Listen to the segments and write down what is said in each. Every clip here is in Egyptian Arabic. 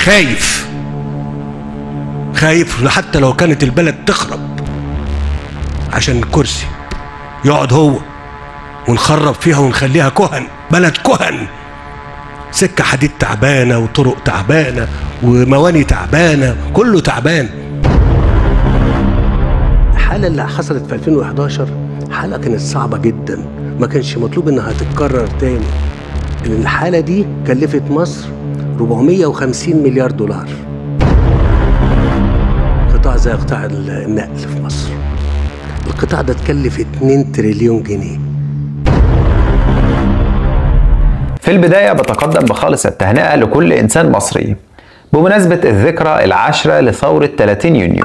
خايف خايف حتى لو كانت البلد تخرب عشان الكرسي يقعد هو ونخرب فيها ونخليها كهن بلد كهن سكة حديد تعبانة وطرق تعبانة ومواني تعبانة كله تعبان الحالة اللي حصلت في 2011 حالة كانت صعبة جدا ما كانش مطلوب انها تتكرر تاني لان الحالة دي كلفت مصر 450 مليار دولار قطاع زي قطاع النقل في مصر القطاع ده اتكلف 2 تريليون جنيه في البداية بتقدم بخالص التهنئة لكل إنسان مصري بمناسبة الذكرى العاشرة لثورة 30 يونيو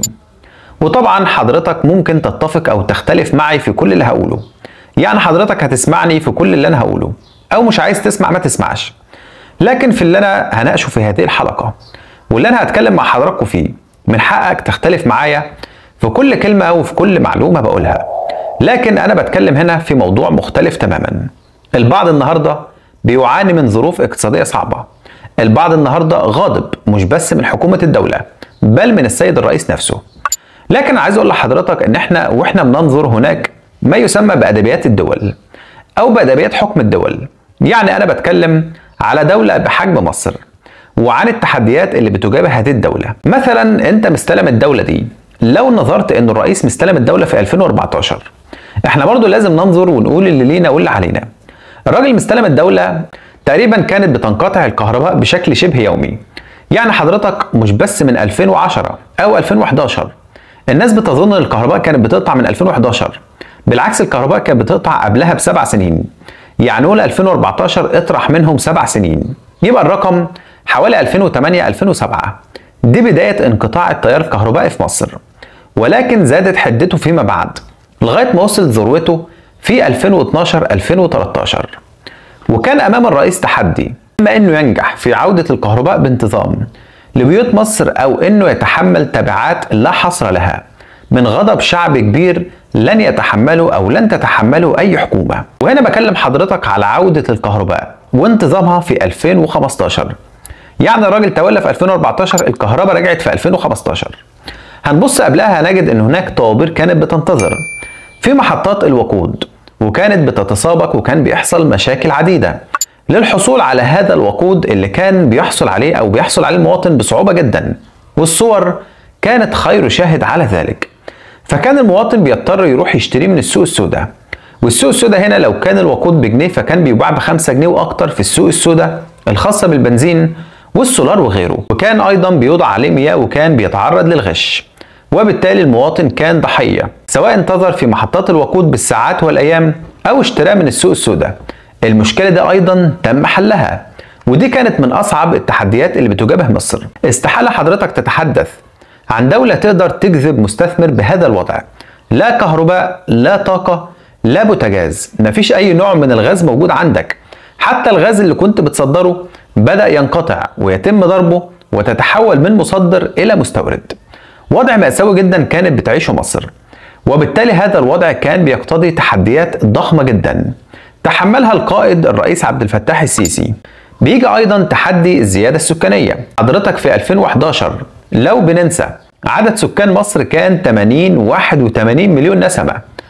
وطبعا حضرتك ممكن تتفق أو تختلف معي في كل اللي هقوله يعني حضرتك هتسمعني في كل اللي أنا هقوله أو مش عايز تسمع ما تسمعش لكن في اللي أنا هناقشه في هذه الحلقة واللي أنا هتكلم مع حضراتكم فيه من حقك تختلف معايا في كل كلمة أو في كل معلومة بقولها لكن أنا بتكلم هنا في موضوع مختلف تماما البعض النهارده بيعاني من ظروف اقتصادية صعبة البعض النهاردة غاضب مش بس من حكومة الدولة بل من السيد الرئيس نفسه لكن عايز اقول لحضرتك ان احنا واحنا بننظر هناك ما يسمى بادبيات الدول او بادبيات حكم الدول يعني انا بتكلم على دولة بحجم مصر وعن التحديات اللي بتجابه هذه الدولة مثلا انت مستلم الدولة دي لو نظرت ان الرئيس مستلم الدولة في 2014 احنا برضو لازم ننظر ونقول اللي لينا واللي علينا الراجل مستلم الدولة تقريبا كانت بتنقطع الكهرباء بشكل شبه يومي يعني حضرتك مش بس من 2010 او 2011 الناس بتظن ان الكهرباء كانت بتقطع من 2011 بالعكس الكهرباء كانت بتقطع قبلها بسبع سنين يعني قول 2014 اطرح منهم سبع سنين يبقى الرقم حوالي 2008 2007 دي بداية انقطاع التيار الكهربائي في مصر ولكن زادت حدته فيما بعد لغاية ما وصل ذروته في 2012 2013 وكان امام الرئيس تحدي اما انه ينجح في عوده الكهرباء بانتظام لبيوت مصر او انه يتحمل تبعات لا حصر لها من غضب شعب كبير لن يتحمله او لن تتحمله اي حكومه وهنا بكلم حضرتك على عوده الكهرباء وانتظامها في 2015 يعني الراجل تولى في 2014 الكهرباء رجعت في 2015 هنبص قبلها هنجد ان هناك طوابير كانت بتنتظر في محطات الوقود وكانت بتتسابق وكان بيحصل مشاكل عديدة للحصول على هذا الوقود اللي كان بيحصل عليه أو بيحصل عليه المواطن بصعوبة جدا والصور كانت خير شاهد على ذلك فكان المواطن بيضطر يروح يشتريه من السوق السوداء والسوق السوداء هنا لو كان الوقود بجنيه فكان بيباع بخمسة جنيه وأكتر في السوق السوداء الخاصة بالبنزين والسولار وغيره وكان أيضا بيوضع عليه مياه وكان بيتعرض للغش وبالتالي المواطن كان ضحية سواء انتظر في محطات الوقود بالساعات والأيام أو اشتراه من السوق السوداء المشكلة دي أيضا تم حلها ودي كانت من أصعب التحديات اللي بتواجه مصر استحالة حضرتك تتحدث عن دولة تقدر تجذب مستثمر بهذا الوضع لا كهرباء لا طاقة لا بوتاجاز مفيش أي نوع من الغاز موجود عندك حتى الغاز اللي كنت بتصدره بدأ ينقطع ويتم ضربه وتتحول من مصدر إلى مستورد وضع مأساوي جدا كانت بتعيشه مصر وبالتالي هذا الوضع كان بيقتضي تحديات ضخمة جدا تحملها القائد الرئيس عبد الفتاح السيسي بيجي أيضا تحدي الزيادة السكانية حضرتك في 2011 لو بننسى عدد سكان مصر كان 80 81 مليون نسمة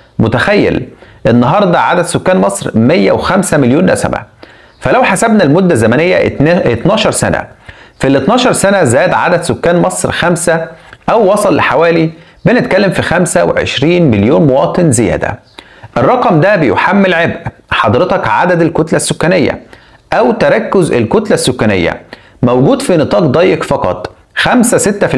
متخيل النهاردة عدد سكان مصر 105 مليون نسمة فلو حسبنا المدة الزمنية 12 سنة في ال 12 سنة زاد عدد سكان مصر 5 أو وصل لحوالي بنتكلم في 25 مليون مواطن زيادة الرقم ده بيحمل عبء حضرتك عدد الكتلة السكانية أو تركز الكتلة السكانية موجود في نطاق ضيق فقط 5-6%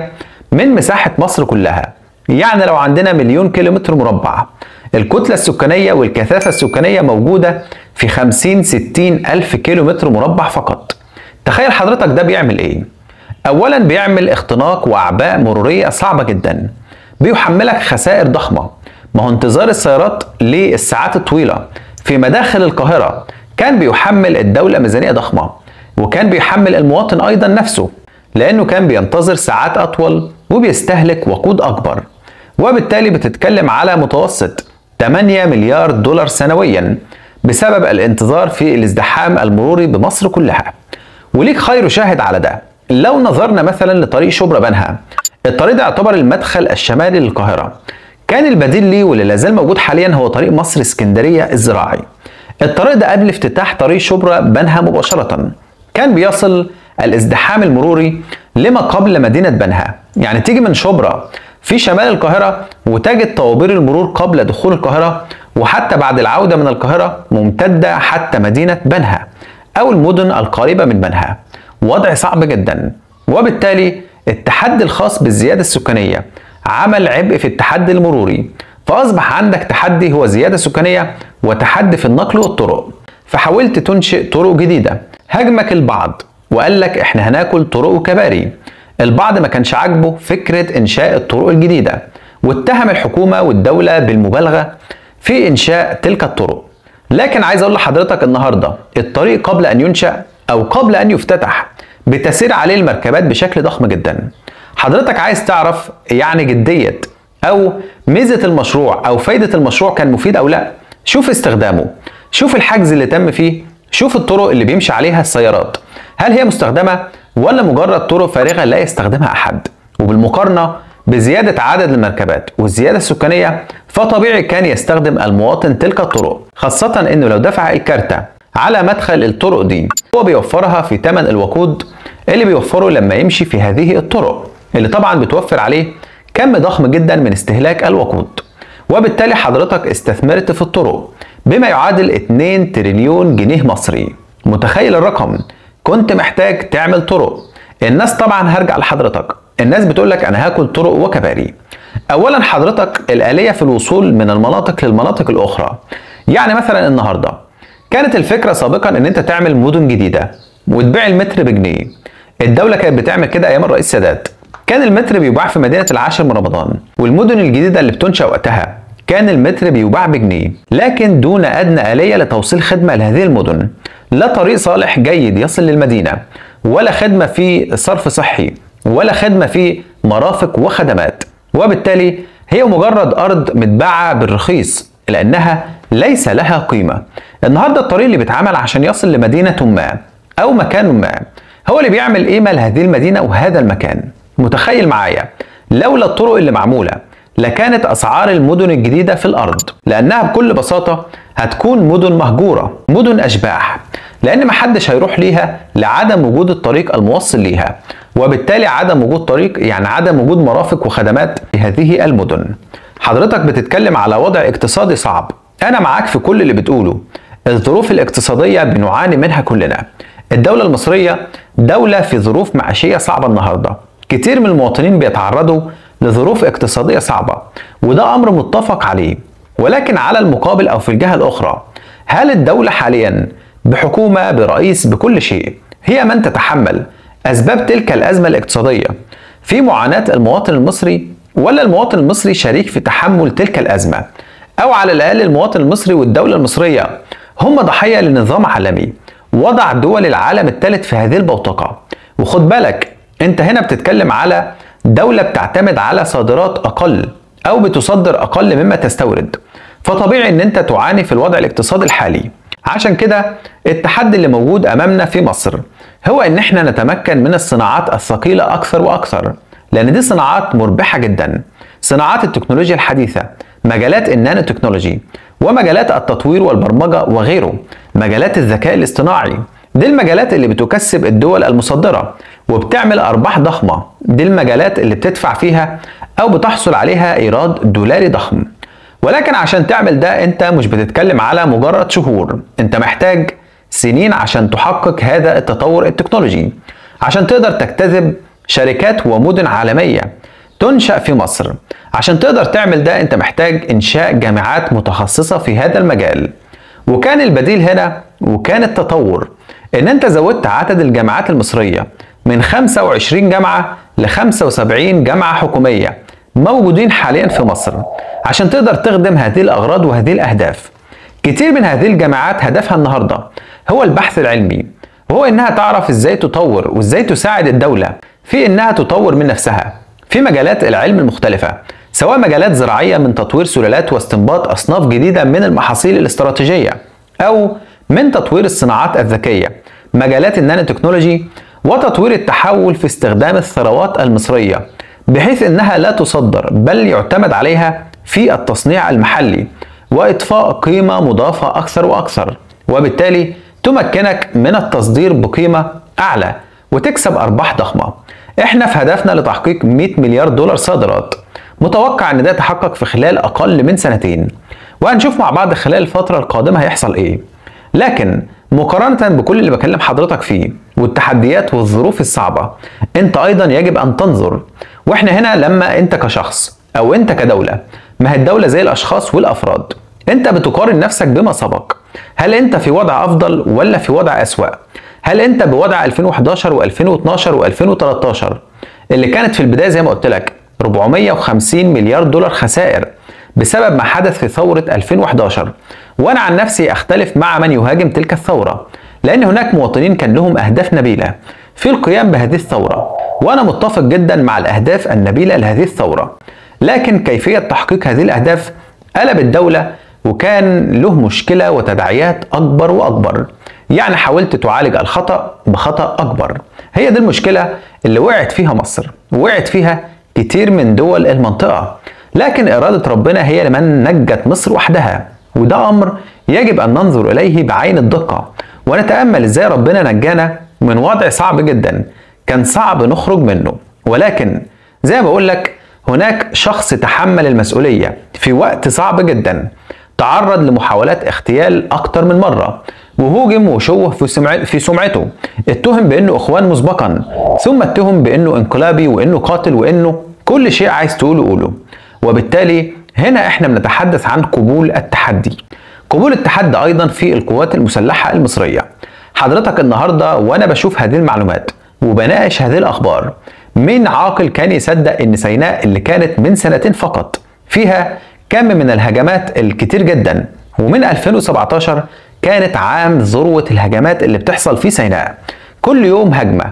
من مساحة مصر كلها يعني لو عندنا مليون كيلومتر مربع الكتلة السكانية والكثافة السكانية موجودة في 50 60 ألف كيلومتر مربع فقط تخيل حضرتك ده بيعمل ايه اولا بيعمل اختناق واعباء مروريه صعبه جدا بيحملك خسائر ضخمه ما هو انتظار السيارات للساعات الطويله في مداخل القاهره كان بيحمل الدوله ميزانيه ضخمه وكان بيحمل المواطن ايضا نفسه لانه كان بينتظر ساعات اطول وبيستهلك وقود اكبر وبالتالي بتتكلم على متوسط 8 مليار دولار سنويا بسبب الانتظار في الازدحام المروري بمصر كلها وليك خير شاهد على ده لو نظرنا مثلا لطريق شبرا بنها الطريق ده يعتبر المدخل الشمالي للقاهرة كان البديل ليه واللي لازال موجود حاليا هو طريق مصر اسكندرية الزراعي الطريق ده قبل افتتاح طريق شبرا بنها مباشرة كان بيصل الازدحام المروري لما قبل مدينة بنها يعني تيجي من شبرا في شمال القاهرة وتجد طوابير المرور قبل دخول القاهرة وحتى بعد العودة من القاهرة ممتدة حتى مدينة بنها أو المدن القريبة من بنها وضع صعب جدا وبالتالي التحدي الخاص بالزيادة السكانية عمل عبء في التحدي المروري فأصبح عندك تحدي هو زيادة سكانية وتحدي في النقل والطرق فحاولت تنشئ طرق جديدة هاجمك البعض وقال لك احنا هناكل طرق وكباري البعض ما كانش عاجبه فكرة إنشاء الطرق الجديدة واتهم الحكومة والدولة بالمبالغة في إنشاء تلك الطرق لكن عايز أقول لحضرتك النهاردة الطريق قبل أن ينشأ أو قبل أن يفتتح بتسير عليه المركبات بشكل ضخم جدا حضرتك عايز تعرف يعني جدية أو ميزة المشروع أو فايدة المشروع كان مفيد أو لا شوف استخدامه شوف الحجز اللي تم فيه شوف الطرق اللي بيمشي عليها السيارات هل هي مستخدمة ولا مجرد طرق فارغة لا يستخدمها أحد وبالمقارنة بزيادة عدد المركبات والزيادة السكانية فطبيعي كان يستخدم المواطن تلك الطرق خاصة انه لو دفع الكارتة على مدخل الطرق دي هو بيوفرها في ثمن الوقود اللي بيوفره لما يمشي في هذه الطرق اللي طبعا بتوفر عليه كم ضخم جدا من استهلاك الوقود وبالتالي حضرتك استثمرت في الطرق بما يعادل 2 تريليون جنيه مصري متخيل الرقم كنت محتاج تعمل طرق الناس طبعا هرجع لحضرتك الناس بتقول لك انا هاكل طرق وكباري اولا حضرتك الاليه في الوصول من المناطق للمناطق الاخرى يعني مثلا النهارده كانت الفكره سابقا ان انت تعمل مدن جديده وتبيع المتر بجنيه الدوله كانت بتعمل كده ايام الرئيس سادات كان المتر بيباع في مدينه العاشر من رمضان والمدن الجديده اللي بتنشا وقتها كان المتر بيباع بجنيه لكن دون ادنى اليه لتوصيل خدمه لهذه المدن لا طريق صالح جيد يصل للمدينه ولا خدمه في صرف صحي ولا خدمه في مرافق وخدمات وبالتالي هي مجرد ارض متباعه بالرخيص لانها ليس لها قيمه النهارده الطريق اللي بيتعمل عشان يصل لمدينه ما او مكان ما هو اللي بيعمل قيمه لهذه المدينه وهذا المكان متخيل معايا لولا الطرق اللي معموله لكانت اسعار المدن الجديده في الارض لانها بكل بساطه هتكون مدن مهجوره مدن اشباح لان محدش هيروح ليها لعدم وجود الطريق الموصل ليها وبالتالي عدم وجود طريق يعني عدم وجود مرافق وخدمات في هذه المدن حضرتك بتتكلم على وضع اقتصادي صعب انا معاك في كل اللي بتقوله الظروف الاقتصاديه بنعاني منها كلنا الدوله المصريه دوله في ظروف معيشيه صعبه النهارده كتير من المواطنين بيتعرضوا لظروف اقتصاديه صعبه وده امر متفق عليه ولكن على المقابل او في الجهه الاخرى هل الدوله حاليا بحكومه برئيس بكل شيء هي من تتحمل اسباب تلك الازمه الاقتصاديه في معاناه المواطن المصري ولا المواطن المصري شريك في تحمل تلك الازمه او على الاقل المواطن المصري والدوله المصريه هم ضحيه لنظام عالمي وضع دول العالم الثالث في هذه البوتقه وخد بالك انت هنا بتتكلم على دولة بتعتمد على صادرات أقل أو بتصدر أقل مما تستورد فطبيعي إن أنت تعاني في الوضع الاقتصادي الحالي عشان كده التحدي اللي موجود أمامنا في مصر هو إن إحنا نتمكن من الصناعات الثقيلة أكثر وأكثر لأن دي صناعات مربحة جدا صناعات التكنولوجيا الحديثة مجالات النانو تكنولوجي ومجالات التطوير والبرمجة وغيره مجالات الذكاء الاصطناعي دي المجالات اللي بتكسب الدول المصدرة وبتعمل أرباح ضخمة دي المجالات اللي بتدفع فيها أو بتحصل عليها إيراد دولاري ضخم ولكن عشان تعمل ده أنت مش بتتكلم على مجرد شهور أنت محتاج سنين عشان تحقق هذا التطور التكنولوجي عشان تقدر تجتذب شركات ومدن عالمية تنشأ في مصر عشان تقدر تعمل ده أنت محتاج إنشاء جامعات متخصصة في هذا المجال وكان البديل هنا وكان التطور ان انت زودت عدد الجامعات المصريه من 25 جامعه ل 75 جامعه حكوميه موجودين حاليا في مصر عشان تقدر تخدم هذه الاغراض وهذه الاهداف. كتير من هذه الجامعات هدفها النهارده هو البحث العلمي وهو انها تعرف ازاي تطور وازاي تساعد الدوله في انها تطور من نفسها في مجالات العلم المختلفه سواء مجالات زراعيه من تطوير سلالات واستنباط اصناف جديده من المحاصيل الاستراتيجيه او من تطوير الصناعات الذكيه مجالات النانو تكنولوجي وتطوير التحول في استخدام الثروات المصرية بحيث انها لا تصدر بل يعتمد عليها في التصنيع المحلي واضفاء قيمة مضافة اكثر واكثر وبالتالي تمكنك من التصدير بقيمة اعلى وتكسب ارباح ضخمة احنا في هدفنا لتحقيق 100 مليار دولار صادرات متوقع ان ده يتحقق في خلال اقل من سنتين وهنشوف مع بعض خلال الفترة القادمة هيحصل ايه لكن مقارنة بكل اللي بكلم حضرتك فيه والتحديات والظروف الصعبة انت ايضا يجب ان تنظر واحنا هنا لما انت كشخص او انت كدولة ما هي الدولة زي الاشخاص والافراد انت بتقارن نفسك بما سبق هل انت في وضع افضل ولا في وضع اسوأ هل انت بوضع 2011 و2012 و2013 اللي كانت في البداية زي ما قلت لك 450 مليار دولار خسائر بسبب ما حدث في ثورة 2011 وأنا عن نفسي أختلف مع من يهاجم تلك الثورة لأن هناك مواطنين كان لهم أهداف نبيلة في القيام بهذه الثورة وأنا متفق جدا مع الأهداف النبيلة لهذه الثورة لكن كيفية تحقيق هذه الأهداف قلب الدولة وكان له مشكلة وتداعيات أكبر وأكبر يعني حاولت تعالج الخطأ بخطأ أكبر هي دي المشكلة اللي وقعت فيها مصر وقعت فيها كتير من دول المنطقة لكن إرادة ربنا هي لمن نجت مصر وحدها وده أمر يجب أن ننظر إليه بعين الدقة ونتأمل إزاي ربنا نجانا من وضع صعب جدا كان صعب نخرج منه ولكن زي ما بقول لك هناك شخص تحمل المسؤولية في وقت صعب جدا تعرض لمحاولات اغتيال أكتر من مرة وهوجم وشوه في, سمع... في سمعته اتهم بأنه إخوان مسبقا ثم اتهم بأنه انقلابي وأنه قاتل وأنه كل شيء عايز تقوله قوله وبالتالي هنا احنا بنتحدث عن قبول التحدي قبول التحدي ايضا في القوات المسلحه المصريه حضرتك النهارده وانا بشوف هذه المعلومات وبناقش هذه الاخبار مين عاقل كان يصدق ان سيناء اللي كانت من سنتين فقط فيها كم من الهجمات الكتير جدا ومن 2017 كانت عام ذروه الهجمات اللي بتحصل في سيناء كل يوم هجمه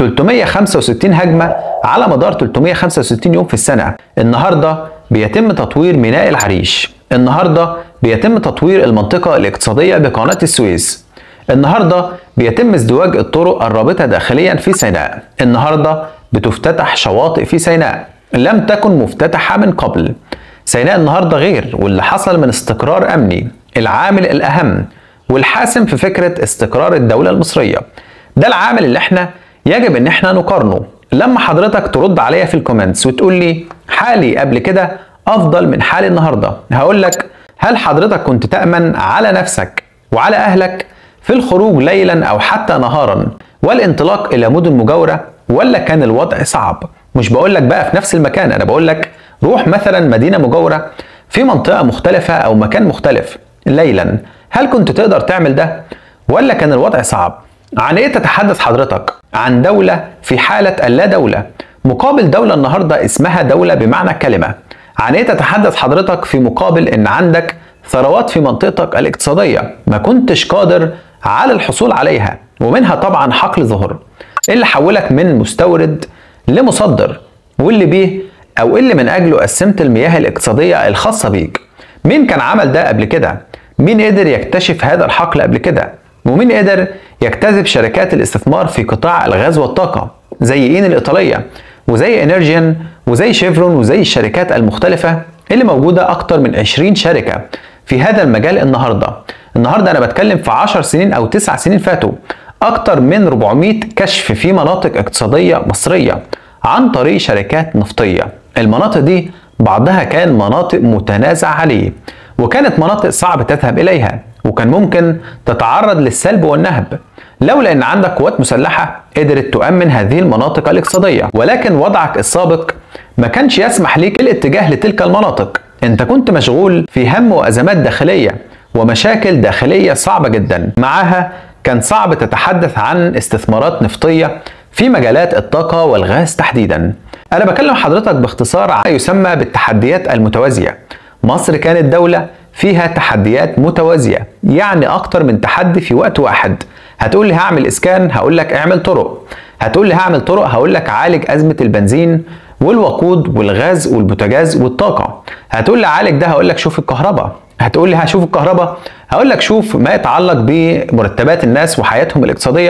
365 هجمه على مدار 365 يوم في السنه النهارده بيتم تطوير ميناء العريش النهارده بيتم تطوير المنطقه الاقتصاديه بقناه السويس النهارده بيتم ازدواج الطرق الرابطه داخليا في سيناء النهارده بتفتتح شواطئ في سيناء لم تكن مفتتحه من قبل سيناء النهارده غير واللي حصل من استقرار امني العامل الاهم والحاسم في فكره استقرار الدوله المصريه ده العامل اللي احنا يجب ان احنا نقارنه لما حضرتك ترد عليا في الكومنتس وتقول لي حالي قبل كده افضل من حالي النهارده هقول لك هل حضرتك كنت تامن على نفسك وعلى اهلك في الخروج ليلا او حتى نهارا والانطلاق الى مدن مجاوره ولا كان الوضع صعب مش بقول لك بقى في نفس المكان انا بقول لك روح مثلا مدينه مجاوره في منطقه مختلفه او مكان مختلف ليلا هل كنت تقدر تعمل ده ولا كان الوضع صعب عن ايه تتحدث حضرتك عن دولة في حالة اللا دولة مقابل دولة النهاردة اسمها دولة بمعنى الكلمة عن ايه تتحدث حضرتك في مقابل ان عندك ثروات في منطقتك الاقتصادية ما كنتش قادر على الحصول عليها ومنها طبعا حقل ظهر اللي حولك من مستورد لمصدر واللي بيه او اللي من اجله قسمت المياه الاقتصادية الخاصة بيك مين كان عمل ده قبل كده مين قدر يكتشف هذا الحقل قبل كده ومين قدر يجتذب شركات الاستثمار في قطاع الغاز والطاقة زي إين الإيطالية وزي إنرجيان وزي شيفرون وزي الشركات المختلفة اللي موجودة أكتر من 20 شركة في هذا المجال النهاردة النهاردة أنا بتكلم في 10 سنين أو 9 سنين فاتوا أكتر من 400 كشف في مناطق اقتصادية مصرية عن طريق شركات نفطية المناطق دي بعضها كان مناطق متنازع عليه وكانت مناطق صعب تذهب إليها وكان ممكن تتعرض للسلب والنهب لولا ان عندك قوات مسلحه قدرت تؤمن هذه المناطق الاقتصاديه ولكن وضعك السابق ما كانش يسمح ليك الاتجاه لتلك المناطق انت كنت مشغول في هم وازمات داخليه ومشاكل داخليه صعبه جدا معها كان صعب تتحدث عن استثمارات نفطيه في مجالات الطاقه والغاز تحديدا انا بكلم حضرتك باختصار عن يسمى بالتحديات المتوازيه مصر كانت دوله فيها تحديات متوازية يعني أكتر من تحدي في وقت واحد هتقول لي هعمل إسكان هقول لك اعمل طرق هتقول لي هعمل طرق هقول لك عالج أزمة البنزين والوقود والغاز والبوتاجاز والطاقة هتقول لي عالج ده هقول لك شوف الكهرباء هتقول لي هشوف الكهرباء هقول لك شوف ما يتعلق بمرتبات الناس وحياتهم الاقتصادية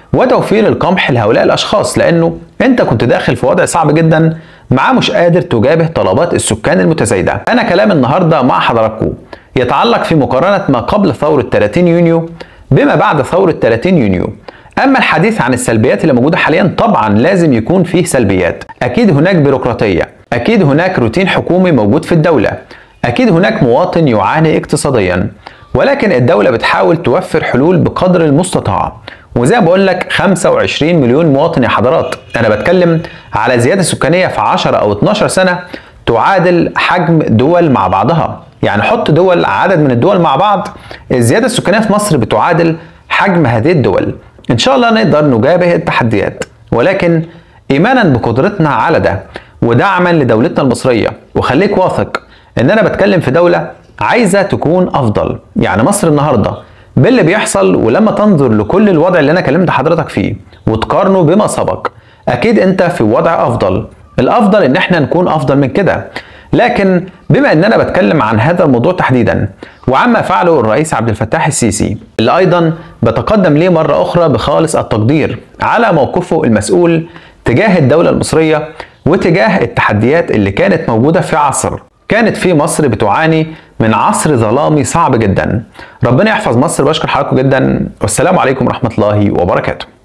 وتوفير القمح لهؤلاء الاشخاص لانه انت كنت داخل في وضع صعب جدا معاه مش قادر تجابه طلبات السكان المتزايده انا كلام النهارده مع حضراتكم يتعلق في مقارنه ما قبل ثوره 30 يونيو بما بعد ثوره 30 يونيو اما الحديث عن السلبيات اللي موجوده حاليا طبعا لازم يكون فيه سلبيات اكيد هناك بيروقراطيه اكيد هناك روتين حكومي موجود في الدوله اكيد هناك مواطن يعاني اقتصاديا ولكن الدوله بتحاول توفر حلول بقدر المستطاع وزي ما بقول لك 25 مليون مواطن يا حضرات انا بتكلم على زياده سكانيه في 10 او 12 سنه تعادل حجم دول مع بعضها يعني حط دول عدد من الدول مع بعض الزياده السكانيه في مصر بتعادل حجم هذه الدول ان شاء الله نقدر نجابه التحديات ولكن ايمانا بقدرتنا على ده ودعما لدولتنا المصريه وخليك واثق ان انا بتكلم في دوله عايزه تكون افضل يعني مصر النهارده باللي بيحصل ولما تنظر لكل الوضع اللي انا كلمت حضرتك فيه وتقارنه بما سبق اكيد انت في وضع افضل الافضل ان احنا نكون افضل من كده لكن بما ان انا بتكلم عن هذا الموضوع تحديدا وعما فعله الرئيس عبد الفتاح السيسي اللي ايضا بتقدم ليه مره اخرى بخالص التقدير على موقفه المسؤول تجاه الدوله المصريه وتجاه التحديات اللي كانت موجوده في عصر كانت في مصر بتعاني من عصر ظلامي صعب جدا ربنا يحفظ مصر بشكر حضراتكم جدا والسلام عليكم ورحمه الله وبركاته